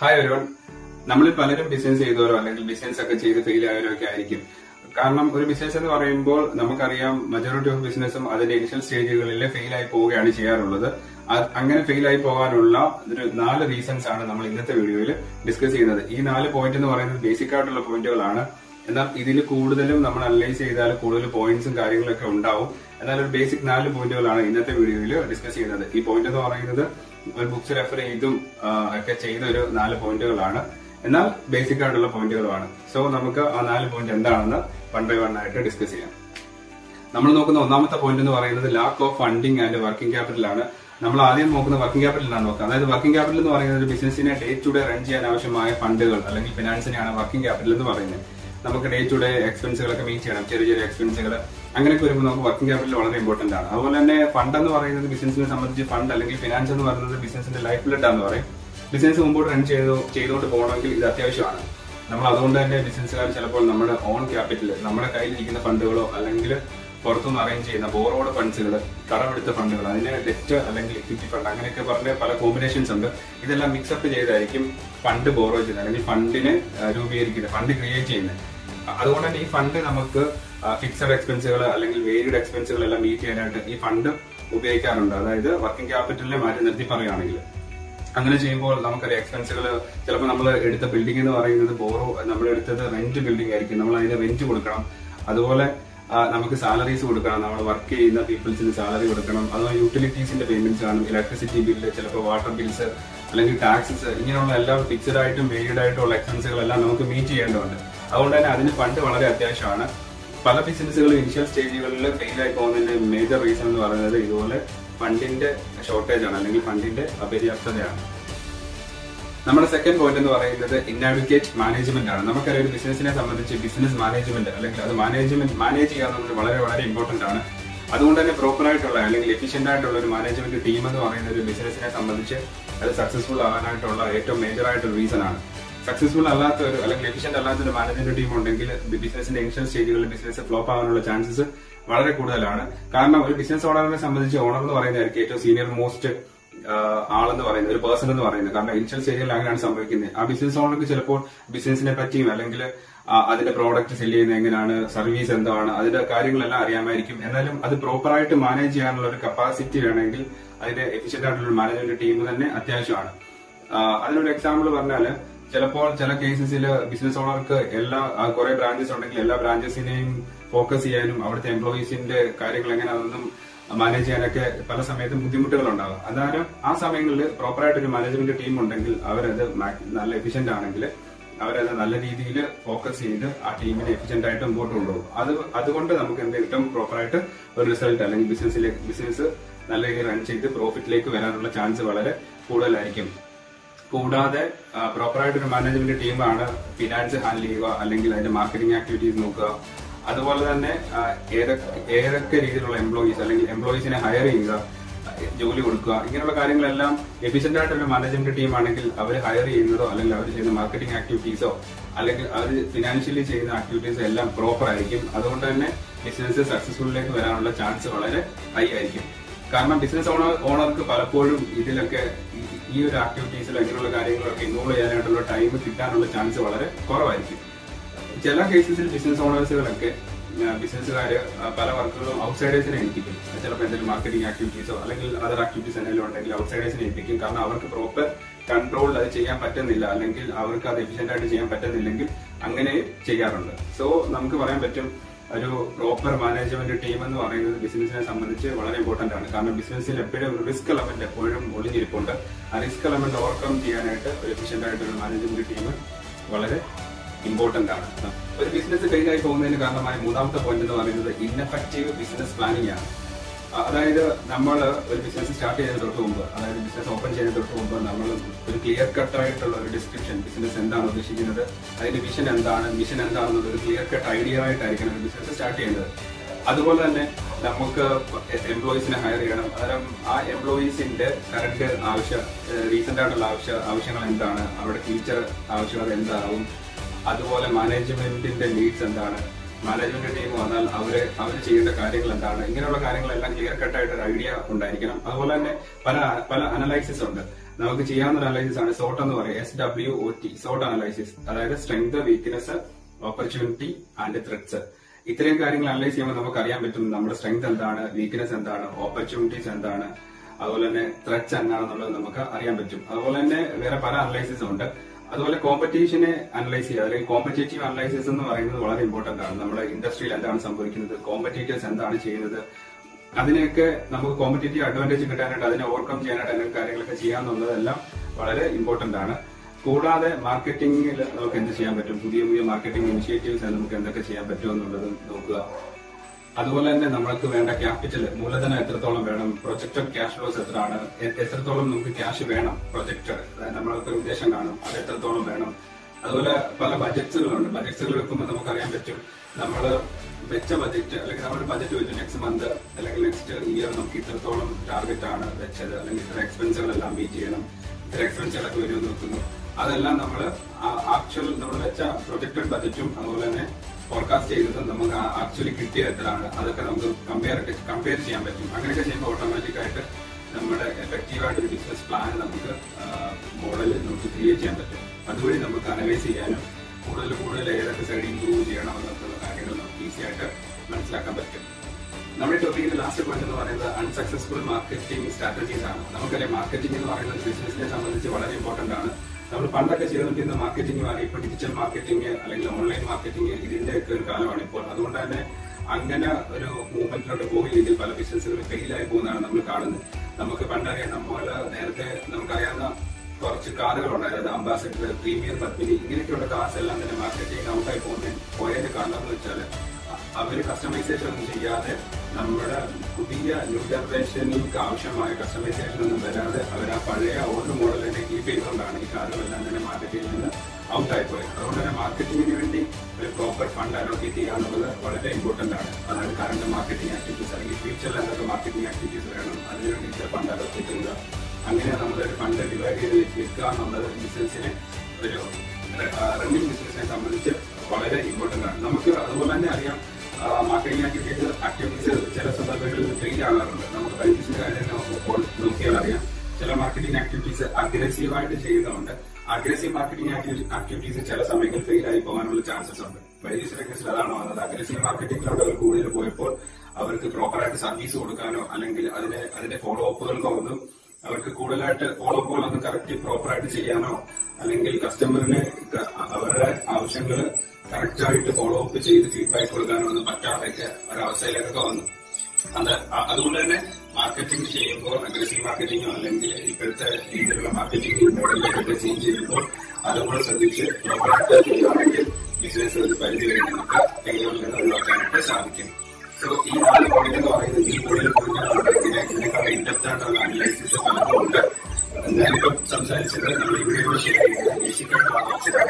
hi ഒരുവൺ നമ്മളിൽ പലരും business ചെയ്തവരോ അല്ലെങ്കിൽ ബിസിനസ് ഒക്കെ ചെയ്ത് ഫെയിൽ ആയവരോ ഒക്കെ ആയിരിക്കും കാരണം ഒരു ബിസിനസ് എന്ന് പറയുമ്പോൾ നമുക്കറിയാം മെജോറിറ്റി ഓഫ് ബിസിനസ്സും അതിന്റെ ഇനിഷ്യൽ സ്റ്റേജുകളിൽ ഫെയിൽ ആയി പോവുകയാണ് ചെയ്യാറുള്ളത് അത് അങ്ങനെ ഫെയിൽ ആയി പോകാനുള്ള ഒരു നാല് റീസൺസ് ആണ് നമ്മൾ ഇന്നത്തെ വീഡിയോയിൽ ഡിസ്കസ് ചെയ്യുന്നത് ഈ നാല് പോയിന്റ് എന്ന് പറയുന്നത് ബേസിക് ആയിട്ടുള്ള പോയിന്റുകളാണ് എന്നാൽ ഇതിൽ കൂടുതലും നമ്മൾ അനലൈസ് ചെയ്താൽ കൂടുതൽ പോയിന്റ്സും കാര്യങ്ങളൊക്കെ ഉണ്ടാവും എന്നാൽ ഒരു ബേസിക് നാല് പോയിന്റുകളാണ് ഇന്നത്തെ വീഡിയോയിൽ ഡിസ്കസ് ചെയ്യുന്നത് ഈ പോയിന്റ് എന്ന് പറയുന്നത് ഒരു ബുക്സ് റെഫർ ചെയ്തും ആ, ഒക്കെ ചെയ്ത ഒരു നാല് പോയിന്റുകളാണ് എന്നാൽ ബേസിക് ആയിട്ടുള്ള പോയിന്റുകളുമാണ് സോ നമുക്ക് ആ നാല് പോയിന്റ് എന്താണെന്ന് വൺ ബൈ വൺ ആയിട്ട് ഡിസ്കസ് ചെയ്യാം നമ്മൾ നോക്കുന്ന ഒന്നാമത്തെ പോയിന്റ് എന്ന് പറയുന്നത് lack of funding and working capital ആണ് നമ്മൾ ആദ്യം നോക്കുന്ന വർക്കിംഗ് ക്യാപിറ്റലാണ് നോക്കുക അതായത് വർക്കിംഗ് ക്യാപിറ്റൽ എന്ന് പറയുന്നത് ഒരു ബിസിനസിനെ ഡേ ടു ഡേ റൺ ചെയ്യാൻ ആവശ്യമായ ഫണ്ടുകൾ അല്ലെങ്കിൽ ഫിനാൻസിനെയാണ് വർക്കിംഗ് ക്യാപിറ്റൽ എന്ന് പറയുന്നത് നമുക്ക് ഡേ ടു ഡേ എക്സ്പെൻസുകളൊക്കെ മീറ്റ് ചെയ്യണം ചെറിയ ചെറിയ എക്സ്പെൻസുകൾ അങ്ങനെയൊക്കെ വരുമ്പോൾ നമുക്ക് വർക്കിംഗ് ക്യാപിറ്റൽ വളരെ ഇമ്പോർട്ടന്റ് ആണ് അതുപോലെ തന്നെ ഫണ്ട് എന്ന് പറയുന്നത് ബിസിനസിനെ സംബന്ധിച്ച് ഫണ്ട് അല്ലെങ്കിൽ ഫിനാൻസ് എന്ന് പറയുന്നത് ബിസിനസിന്റെ ലൈഫ് ബ്ലഡ് എന്ന് പറയും ബിസിനസ് മുമ്പോട്ട് റൺ ചെയ്തു ചെയ്തുകൊണ്ട് പോകണമെങ്കിൽ ഇത് അത്യാവശ്യമാണ് നമ്മൾ അതുകൊണ്ട് തന്നെ ബിസിനസ്സുകാർ ചിലപ്പോൾ നമ്മുടെ ഓൺ ക്യാപിറ്റൽ നമ്മുടെ കയ്യിലിരിക്കുന്ന ഫണ്ടുകളോ അല്ലെങ്കിൽ പുറത്തുനിന്ന് അറേഞ്ച് ചെയ്യുന്ന ബോറോഡ് ഫണ്ട്സുകൾ കടമെടുത്ത ഫണ്ടുകൾ അതിന് ഡെറ്റ് അല്ലെങ്കിൽ ഇക്വിറ്റി ഫണ്ട് അങ്ങനെയൊക്കെ പറഞ്ഞ പല കോമ്പിനേഷൻസ് ഉണ്ട് ഇതെല്ലാം മിക്സപ്പ് ചെയ്തായിരിക്കും ഫണ്ട് ബോറോ ചെയ്യുന്നത് അല്ലെങ്കിൽ ഫണ്ടിനെ ആ, രൂപീകരിക്കുന്നത് ഫണ്ട് ക്രിയേറ്റ് ചെയ്യുന്നത് അതുകൊണ്ട് തന്നെ ഈ ഫണ്ട് നമുക്ക് ഫിക്സഡ് എക്സ്പെൻസുകൾ അല്ലെങ്കിൽ വേരിയഡ് എക്സ്പെൻസുകൾ എല്ലാം മീറ്റ് ചെയ്യാനായിട്ട് ഈ ഫണ്ട് ഉപയോഗിക്കാറുണ്ട് അതായത് വർക്കിംഗ് ക്യാപിറ്റലിനെ മാറ്റി നിർത്തി പറയുകയാണെങ്കിൽ അങ്ങനെ ചെയ്യുമ്പോൾ നമുക്കറിയാം എക്സ്പെൻസുകൾ ചിലപ്പോൾ നമ്മൾ എടുത്ത ബിൽഡിംഗ് എന്ന് പറയുന്നത് ബോറോ നമ്മൾ എടുത്തത് റെന്റ് ബിൽഡിംഗ് ആയിരിക്കും നമ്മൾ അതിന് റെന്റ് കൊടുക്കണം അതുപോലെ ആ, നമുക്ക് സാലറീസ് കൊടുക്കണം നമ്മൾ വർക്ക് ചെയ്യുന്ന പീപ്പിൾസിന് സാലറി കൊടുക്കണം അതുപോലെ യൂട്ടിലിറ്റീസിന്റെ പേയ്മെന്റ്സ് കാണും ഇലക്ട്രിസിറ്റി ബില്ല് ചിലപ്പോൾ വാട്ടർ ബിൽസ് അല്ലെങ്കിൽ ടാക്സസ് ഇങ്ങനെയുള്ള എല്ലാ ഫിക്സഡ് ആയിട്ടും വേരിയഡ് ആയിട്ടുള്ള എക്സ്പെൻസുകളെല്ലാം നമുക്ക് മീറ്റ് ചെയ്യേണ്ടതുണ്ട് അതുകൊണ്ട് തന്നെ അതിന് ഫണ്ട് വളരെ അത്യാവശ്യമാണ് പല ബിസിനസ്സുകളും ഇനിഷ്യൽ സ്റ്റേജുകളിൽ ഫെയിൽ ആയി പോകുന്നതിന്റെ മേജർ റീസൺ എന്ന് പറയുന്നത് ഇതുപോലെ ഫണ്ടിന്റെ ഷോർട്ടേജ് ആണ് അല്ലെങ്കിൽ ഫണ്ടിന്റെ അപര്യാപ്തതയാണ് നമ്മുടെ സെക്കൻഡ് പോയിന്റ് എന്ന് പറയുന്നത് ഇന്നാഡിക്കേറ്റ് മാനേജ്മെന്റ് ആണ് നമുക്കറിയാം ഒരു ബിസിനസിനെ സംബന്ധിച്ച് ബിസിനസ് മാനേജ്മെന്റ് അല്ലെങ്കിൽ അത് മാനേജ്മെന്റ് മാനേജ് ചെയ്യുക എന്നുള്ളത് വളരെ വളരെ ഇമ്പോർട്ടന്റ് ആണ് അതുകൊണ്ട് തന്നെ പ്രോപ്പർ ആയിട്ടുള്ള അല്ലെങ്കിൽ എഫിഷ്യന്റ് ആയിട്ടുള്ള ഒരു മാനേജ്മെന്റ് ടീം എന്ന് പറയുന്ന ഒരു ബിസിനസിനെ സംബന്ധിച്ച് അത് സക്സസ്ഫുൾ ആകാനായിട്ടുള്ള ഏറ്റവും മേജർ ആയിട്ടുള്ള റീസൺ ആണ് സക്സസ്ഫുൾ അല്ലാത്ത ഒരു അല്ലെങ്കിൽ എഫിഷ്യന്റ് അല്ലാത്ത ഒരു മാനേജ്മെന്റ് ടീം ഉണ്ടെങ്കിൽ ബിസിനസിന്റെ ഇനിഷ്യൽ സ്റ്റേജുകളിൽ ബിസിനസ് ഫ്ലോപ്പ് ആകാനുള്ള ചാൻസസ് വളരെ കൂടുതലാണ് കാരണം ഒരു ബിസിനസ് ഓണറിനെ സംബന്ധിച്ച് ഓണർ എന്ന് പറയുന്നതായിരിക്കും ഏറ്റവും സീനിയർ മോസ്റ്റ് ആളെന്ന് പറയുന്നത് ഒരു പേഴ്സൺ എന്ന് പറയുന്നത് കാരണം ഇനിഷ്യൽ സ്റ്റേജിൽ അങ്ങനെയാണ് സംഭവിക്കുന്നത് ആ ബിസിനസ് ഓണർക്ക് ചിലപ്പോൾ ബിസിനസിനെ പറ്റിയും അല്ലെങ്കിൽ ആ, അതിന്റെ പ്രോഡക്റ്റ് സെല് ചെയ്യുന്നത് എങ്ങനെയാണ് സർവീസ് എന്താണ് അതിന്റെ കാര്യങ്ങളെല്ലാം അറിയാമായിരിക്കും എന്നാലും അത് പ്രോപ്പറായിട്ട് മാനേജ് ചെയ്യാനുള്ള ഒരു കപ്പാസിറ്റി വേണമെങ്കിൽ അതിന്റെ എഫിഷ്യന്റ് ആയിട്ടുള്ള ഒരു മാനേജ്മെന്റ് ടീം തന്നെ അത്യാവശ്യമാണ് ആ, അതിനൊരു എക്സാമ്പിൾ പറഞ്ഞാല് ചിലപ്പോൾ ചില കേസസിൽ ബിസിനസ് ഓണർക്ക് എല്ലാ ആ, കുറെ ബ്രാഞ്ചസ് ഉണ്ടെങ്കിൽ എല്ലാ ബ്രാഞ്ചസിനെയും ഫോക്കസ് ചെയ്യാനും അവിടുത്തെ എംപ്ലോയീസിന്റെ കാര്യങ്ങൾ എങ്ങനെയാണെന്നും മാനേജ് ചെയ്യാനൊക്കെ പല സമയത്തും ബുദ്ധിമുട്ടുകൾ ഉണ്ടാകും അതായത് ആ സമയങ്ങളിൽ പ്രോപ്പറായിട്ട് ഒരു മാനേജ്മെന്റ് ടീം ഉണ്ടെങ്കിൽ അവരത് മാ- നല്ല എഫിഷ്യന്റ് ആണെങ്കിൽ അവരത് നല്ല രീതിയിൽ ഫോക്കസ് ചെയ്ത് ആ ടീമിനെ എഫിഷ്യന്റ് ആയിട്ട് മുമ്പോട്ട് കൊണ്ടുപോകും അത് അതുകൊണ്ട് നമുക്ക് എന്ത് കിട്ടും പ്രോപ്പറായിട്ട് ഒരു റിസൾട്ട് അല്ലെങ്കിൽ ബിസിനസ്സിലേക്ക് ബിസിനസ് നല്ല രീതിയിൽ റൺ ചെയ്ത് പ്രോഫിറ്റിലേക്ക് വരാനുള്ള ചാൻസ് വളരെ കൂടുതലായിരിക്കും കൂടാതെ പ്രോപ്പറായിട്ട് ഒരു മാനേജ്മെന്റ് ടീമാണ് ഫിനാൻസ് ഹാൻഡിൽ ചെയ്യുക അല്ലെങ്കിൽ അതിന്റെ മാർക്കറ്റിംഗ് ആക്ടിവിറ്റീസ് നോക്കുക അതുപോലെ തന്നെ ആ, ഏതൊക്കെ ഏതൊക്കെ രീതിയിലുള്ള എംപ്ലോയീസ് അല്ലെങ്കിൽ എംപ്ലോയീസിനെ ഹയർ ചെയ്യുക ജോലി കൊടുക്കുക ഇങ്ങനെയുള്ള കാര്യങ്ങളെല്ലാം എഫിഷ്യന്റ് ആയിട്ടുള്ള മാനേജ്മെന്റ് ടീം ആണെങ്കിൽ അവർ ഹയർ ചെയ്യുന്നതോ അല്ലെങ്കിൽ അവർ ചെയ്യുന്ന മാർക്കറ്റിംഗ് ആക്ടിവിറ്റീസോ അല്ലെങ്കിൽ അവർ ഫിനാൻഷ്യലി ചെയ്യുന്ന ആക്ടിവിറ്റീസോ എല്ലാം പ്രോപ്പർ ആയിരിക്കും അതുകൊണ്ട് തന്നെ ബിസിനസ് സക്സസ്ഫുള്ളിലേക്ക് വരാനുള്ള ചാൻസ് വളരെ ഹൈ ആയിരിക്കും കാരണം ബിസിനസ് ഓണർ ഓണർക്ക് പലപ്പോഴും ഇതിലൊക്കെ ഈ- ഈ ഒരു ആക്ടിവിറ്റീസിൽ അങ്ങനെയുള്ള കാര്യങ്ങളൊക്കെ ഇൻവോൾവ് ചെയ്യാനായിട്ടുള്ള ടൈം കിട്ടാനുള്ള ചാൻസ് വളരെ കുറവായിരിക്കും ചില കേസസിൽ ബിസിനസ് ഓണേഴ്സുകളൊക്കെ ബിസിനസ്സുകാര് പല വർക്കുകളും ഔട്ട്സൈഡേഴ്സിനെ ഏൽപ്പിക്കും ചിലപ്പോൾ എന്തെങ്കിലും മാർക്കറ്റിംഗ് ആക്ടിവിറ്റീസോ അല്ലെങ്കിൽ അതർ ആക്ടിവിറ്റീസ് എന്തെങ്കിലും ഉണ്ടെങ്കിൽ ഔട്ട്സൈഡേഴ്സിനെ ഏൽപ്പിക്കും കാരണം അവർക്ക് പ്രോപ്പർ കൺട്രോൾ അത് ചെയ്യാൻ പറ്റുന്നില്ല അല്ലെങ്കിൽ അവർക്ക് അത് എഫിഷ്യന്റ് ആയിട്ട് ചെയ്യാൻ പറ്റുന്നില്ലെങ്കിൽ അങ്ങനെ ചെയ്യാറുണ്ട് സോ നമുക്ക് പറയാൻ പറ്റും ഒരു പ്രോപ്പർ മാനേജ്മെന്റ് ടീം എന്ന് പറയുന്നത് ബിസിനസിനെ സംബന്ധിച്ച് വളരെ ഇമ്പോർട്ടന്റ് ആണ് കാരണം ബിസിനസ്സിൽ എപ്പോഴും ഒരു റിസ്ക് എലമെന്റ് എപ്പോഴും ഒളിഞ്ഞിരിപ്പുണ്ട് ആ റിസ്ക് എലമെന്റ് ഓവർകം ചെയ്യാനായിട്ട് ഒരു എഫിഷ്യന്റ് ആയിട്ട് ഒരു മാനേജ്മെന്റ് ടീം വളരെ ഇമ്പോർട്ടന്റ് ആണ് ഒരു ബിസിനസ് ഫെയിൽ ആയി പോകുന്നതിന് കാരണമായ മൂന്നാമത്തെ പോയിന്റ് എന്ന് പറയുന്നത് ഇൻഎഫക്റ്റീവ് ബിസിനസ് പ്ലാനിംഗ് ആണ് അ- അതായത് നമ്മൾ ഒരു ബിസിനസ് സ്റ്റാർട്ട് ചെയ്യുന്നതിന് തൊട്ട് മുമ്പ് അതായത് ബിസിനസ് ഓപ്പൺ ചെയ്യുന്നതിന് തൊട്ട് മുമ്പ് നമ്മൾ ഒരു ക്ലിയർ കട്ട് ആയിട്ടുള്ള ഒരു ഡിസ്ക്രിപ്ഷൻ ബിസിനസ് എന്താണ് ഉദ്ദേശിക്കുന്നത് അതിന്റെ വിഷൻ എന്താണ് മിഷൻ എന്താണെന്നുള്ള ഒരു ക്ലിയർ കട്ട് ഐഡിയ ആയിട്ടായിരിക്കണം ഒരു ബിസിനസ് സ്റ്റാർട്ട് ചെയ്യുന്നത് അതുപോലെ തന്നെ നമുക്ക് എംപ്ലോയീസിനെ ഹയർ ചെയ്യണം അന്നേരം ആ എംപ്ലോയീസിന്റെ കറണ്ട് ആവശ്യ റീസെന്റ് ആയിട്ടുള്ള ആവശ്യ ആവശ്യങ്ങൾ എന്താണ് അവരുടെ ഫ്യൂച്ചർ ആവശ്യകത എന്താവും അതുപോലെ മാനേജ്മെന്റിന്റെ നീഡ്സ് എന്താണ് മാനേജ്മെന്റ് ടീം വന്നാൽ അവര് അവർ ചെയ്യേണ്ട കാര്യങ്ങൾ എന്താണ് ഇങ്ങനെയുള്ള കാര്യങ്ങളെല്ലാം ക്ലിയർ കട്ട് ആയിട്ട് ഒരു ഐഡിയ ഉണ്ടായിരിക്കണം അതുപോലെ തന്നെ പല പല അനലൈസിസ് ഉണ്ട് നമുക്ക് ചെയ്യാവുന്ന ഒരു അനലൈസിസ് ആണ് സോട്ട് എന്ന് പറയുന്നത് എസ് ഡബ്ല്യു ഒ ടി സോട്ട് അനലൈസിസ് അതായത് strength weakness opportunity and threats ഇത്രയും കാര്യങ്ങൾ അനലൈസ് ചെയ്യുമ്പോൾ നമുക്ക് അറിയാൻ പറ്റും നമ്മുടെ സ്ട്രെങ്ത് എന്താണ് വീക്ക്നെസ് എന്താണ് ഓപ്പർച്യൂണിറ്റീസ് എന്താണ് അതുപോലെ തന്നെ ത്രെഡ്സ് എന്താണെന്നുള്ളത് നമുക്ക് അറിയാൻ പറ്റും അതുപോലെ തന്നെ വേറെ പല അനലൈസിസും ഉണ്ട് അതുപോലെ കോമ്പറ്റീഷനെ അനലൈസ് ചെയ്യുക അല്ലെങ്കിൽ കോമ്പറ്റേറ്റീവ് അനലൈസിസ് എന്ന് പറയുന്നത് വളരെ ഇമ്പോർട്ടന്റ് ആണ് നമ്മുടെ ഇൻഡസ്ട്രിയിൽ എന്താണ് സംഭവിക്കുന്നത് കോമ്പറ്റീറ്റേഴ്സ് എന്താണ് ചെയ്യുന്നത് അതിനെയൊക്കെ നമുക്ക് കോമ്പറ്റേറ്റീവ് അഡ്വാൻറ്റേജ് കിട്ടാനായിട്ട് അതിനെ ഓവർകം ചെയ്യാനായിട്ട് അങ്ങനെ കാര്യങ്ങളൊക്കെ ചെയ്യാന്നുള്ളതെല്ലാം വളരെ ഇമ്പോർട്ടന്റ് ആണ് കൂടാതെ മാർക്കറ്റിംഗിൽ നമുക്ക് എന്ത് ചെയ്യാൻ പറ്റും പുതിയ പുതിയ മാർക്കറ്റിംഗ് ഇനിഷ്യേറ്റീവ്സ് നമുക്ക് എന്തൊക്കെ ചെയ്യാൻ പറ്റും എന്നുള്ളത് നോക്കുക അതുപോലെ തന്നെ നമ്മൾക്ക് വേണ്ട ക്യാപിറ്റൽ മൂലധനം എത്രത്തോളം വേണം പ്രൊജക്റ്റഡ് ക്യാഷ് ഫ്ലോസ് എത്രയാണ് എ- എത്രത്തോളം നമുക്ക് ക്യാഷ് വേണം പ്രൊജക്റ്റഡ് അതായത് നമ്മൾക്ക് ഉദ്ദേശം കാണും അത് എത്രത്തോളം വേണം അതുപോലെ പല ബജറ്റ്സുകളുണ്ട് ബജറ്റ്സുകൾ വെക്കുമ്പോൾ നമുക്കറിയാൻ പറ്റും നമ്മൾ വെച്ച ബജറ്റ് അല്ലെങ്കിൽ നമ്മൾ ബജറ്റ് വെച്ചു നെക്സ്റ്റ് മന്ത് അല്ലെങ്കിൽ നെക്സ്റ്റ് ഇയർ നമുക്ക് ഇത്രത്തോളം ടാർഗറ്റ് ആണ് വെച്ചത് അല്ലെങ്കിൽ ഇത്ര എക്സ്പെൻസുകളെല്ലാം മീറ്റ് ചെയ്യണം ഇത്ര എക്സ്പെൻസുകളൊക്കെ വരുമെന്ന് നോക്കുന്നു അതെല്ലാം നമ്മൾ ആക്ച്വൽ നമ്മൾ വെച്ച പ്രൊജക്റ്റഡ് ബജറ്റും അതുപോലെ തന്നെ ഫോർകാസ്റ്റ് ചെയ്തതും നമുക്ക് ആക്ച്വലി കിട്ടിയ എത്രയാണ് അതൊക്കെ നമുക്ക് കമ്പയർ കമ്പയർ ചെയ്യാൻ പറ്റും അങ്ങനെയൊക്കെ ചെയ്യുമ്പോൾ ഓട്ടോമാറ്റിക് ആയിട്ട് നമ്മുടെ എഫക്റ്റീവ് ആയിട്ട് ഒരു ബിസിനസ് പ്ലാൻ നമുക്ക് മോഡൽ നമുക്ക് ക്രിയേറ്റ് ചെയ്യാൻ പറ്റും അതുവഴി നമുക്ക് അനലൈസ് ചെയ്യാനും കൂടുതൽ കൂടുതൽ ഏതൊക്കെ സൈഡ് ഇമ്പ്രൂവ് ചെയ്യണം എന്നൊക്കെയുള്ള കാര്യങ്ങൾ നമുക്ക് ഈസി ആയിട്ട് മനസ്സിലാക്കാൻ പറ്റും നമ്മുടെ ടോപ്പിക്കിന്റെ ലാസ്റ്റ് പോയിന്റ് എന്ന് പറയുന്നത് അൺസക്സസ്ഫുൾ മാർക്കറ്റിംഗ് സ്ട്രാറ്റജീസ് ആണ് നമുക്കറിയാം മാർക്കറ്റിംഗ് എന്ന് പറയുന്നത് ബിസിനസിനെ സംബന്ധിച്ച് വളരെ ഇമ്പോർട്ടന്റ് ആണ് നമ്മൾ പണ്ടൊക്കെ ചെയ്തുകൊണ്ടിരുന്ന മാർക്കറ്റിംഗ് മാറി ഇപ്പൊ ഡിജിറ്റൽ മാർക്കറ്റിംഗ് അല്ലെങ്കിൽ ഓൺലൈൻ മാർക്കറ്റിംഗ് ഇതിന്റെ ഒക്കെ ഒരു കാലമാണ് ഇപ്പോൾ അതുകൊണ്ട് തന്നെ അങ്ങനെ ഒരു മൂവ്മെന്റിലോട്ട് പോയില്ലെങ്കിൽ പല ബിസിനസ്സുകൾ ഫെയിലായി പോകുന്നതാണ് നമ്മൾ കാണുന്നത് നമുക്ക് പണ്ടറിയാം നമ്മൾ നേരത്തെ നമുക്കറിയാവുന്ന കുറച്ച് കാറുകളുണ്ട് അതായത് അംബാസഡർ പ്രീമിയർ പത്മിനി ഇങ്ങനെയൊക്കെയുള്ള കാർസ് എല്ലാം തന്നെ മാർക്കറ്റിംഗ് ഔട്ടായി പോകുന്ന പോയതിന്റെ കാരണം എന്ന് വെച്ചാൽ അവര് കസ്റ്റമൈസേഷൻ ഒന്നും ചെയ്യാതെ നമ്മുടെ പുതിയ ന്യൂ ജനറേഷനിലേക്ക് ആവശ്യമായ കസ്റ്റമൈസേഷൻ ഒന്നും വരാതെ അവർ ആ പഴയ ഓൾഡ് മോഡൽ തന്നെ കീപ്പ് ചെയ്തുകൊണ്ടാണ് ഈ കാറുകളെല്ലാം തന്നെ മാർക്കറ്റിൽ നിന്ന് ഔട്ടായി പോയത് അതുകൊണ്ട് തന്നെ മാർക്കറ്റിംഗിന് വേണ്ടി ഒരു പ്രോപ്പർ ഫണ്ട് അലോക്കേറ്റ് ചെയ്യുക എന്നുള്ളത് വളരെ ഇമ്പോർട്ടന്റ് ആണ് അതാണ് കറണ്ട് മാർക്കറ്റിംഗ് ആക്ടിവിറ്റീസ് അല്ലെങ്കിൽ ഫ്യൂച്ചറിൽ എന്തൊക്കെ മാർക്കറ്റിംഗ് ആക്ടിവിറ്റീസ് വേണം അതിന് വേണ്ടി ഫണ്ട് അലോക്കേറ്റ് ചെയ്യുക അങ്ങനെ നമ്മളൊരു ഫണ്ട് ഡിവൈഡ് ചെയ്ത് വെക്കുക എന്നുള്ളത് ബിസിനസിനെ ഒരു റണ്ണിംഗ് ബിസിനസിനെ സംബന്ധിച്ച് വളരെ ഇമ്പോർട്ടന്റ് ആണ് നമുക്ക് അതുപോലെ തന്നെ അറിയാം മാർക്കറ്റിംഗ് ആക്ടിവിറ്റീസ് ആക്ടിവിറ്റീസ് ചില സന്ദർഭങ്ങളിൽ ഫെയിൽ ആകാറുണ്ട് നമുക്ക് പരിചിച്ച കാര്യം നമുക്ക് നോക്കിയാൽ അറിയാം ചില മാർക്കറ്റിംഗ് ആക്ടിവിറ്റീസ് അഗ്രസീവായിട്ട് ചെയ്യുന്നുണ്ട് അഗ്രസീവ് മാർക്കറ്റിംഗ് ആക്ടിവിറ്റീസ് ചില സമയങ്ങളിൽ ഫെയിൽ ആയി പോകാനുള്ള ചാൻസസ് ഉണ്ട് പരിചിച്ച കേസിൽ അതാണ് വന്നത് അഗ്രസീവ് മാർക്കറ്റിംഗിലോട്ട് അവർ കൂടുതൽ പോയപ്പോൾ അവർക്ക് പ്രോപ്പറായിട്ട് സർവീസ് കൊടുക്കാനോ അല്ലെങ്കിൽ അതിന്റെ അതിന്റെ ഫോളോ അപ്പുകൾക്കോ ഒന്നും അവർക്ക് കൂടുതലായിട്ട് ഫോളോ അപ്പുകളൊന്നും കറക്റ്റ് പ്രോപ്പറായിട്ട് ചെയ്യാനോ അല്ലെങ്കിൽ കസ്റ്റമറിന് അവരുടെ ആവശ്യങ്ങൾ കറക്റ്റ് ആയിട്ട് ഫോളോ അപ്പ് ചെയ്ത് ഫീഡ്ബാക്ക് കൊടുക്കാനോ ഒന്നും പറ്റാതെയൊക്കെ ഒരവസ്ഥയിലേക്കൊക്കെ വന്നു അത് അ- അതുകൊണ്ട് തന്നെ മാർക്കറ്റിംഗ് ചെയ്യുമ്പോൾ അഗ്രസീവ് മാർക്കറ്റിംഗോ അല്ലെങ്കിൽ ഇപ്പോഴത്തെ രീതിയിലുള്ള മാർക്കറ്റിംഗ് മോഡലിലേക്കൊക്കെ ചേഞ്ച് ചെയ്യുമ്പോൾ അതുകൂടെ ശ്രദ്ധിച്ച് പ്രോപ്പറായിട്ട് ചെയ്യുകയാണെങ്കിൽ ബിസിനസ് ഒരു പരിധി വരെ നമുക്ക് ഫെയിലുകളിൽ നിന്ന് ഒഴിവാക്കാനായിട്ട് സാധിക്കും സോ ഈ നാല് പോയിന്റ് എന്ന് പറയുന്നത് ഈ കൂടുതൽ ഇതിനേക്കാൾ ഇൻഡെപ്റ്റ് ആയിട്ടുള്ള അനലൈസിസ് പലതും ഉണ്ട് ഞാനിപ്പം സംസാരിച്ചത് നമ്മൾ ഇവിടെ ഷെയർ ചെയ്യുന്നത് ബേസിക് ആയിട്ട്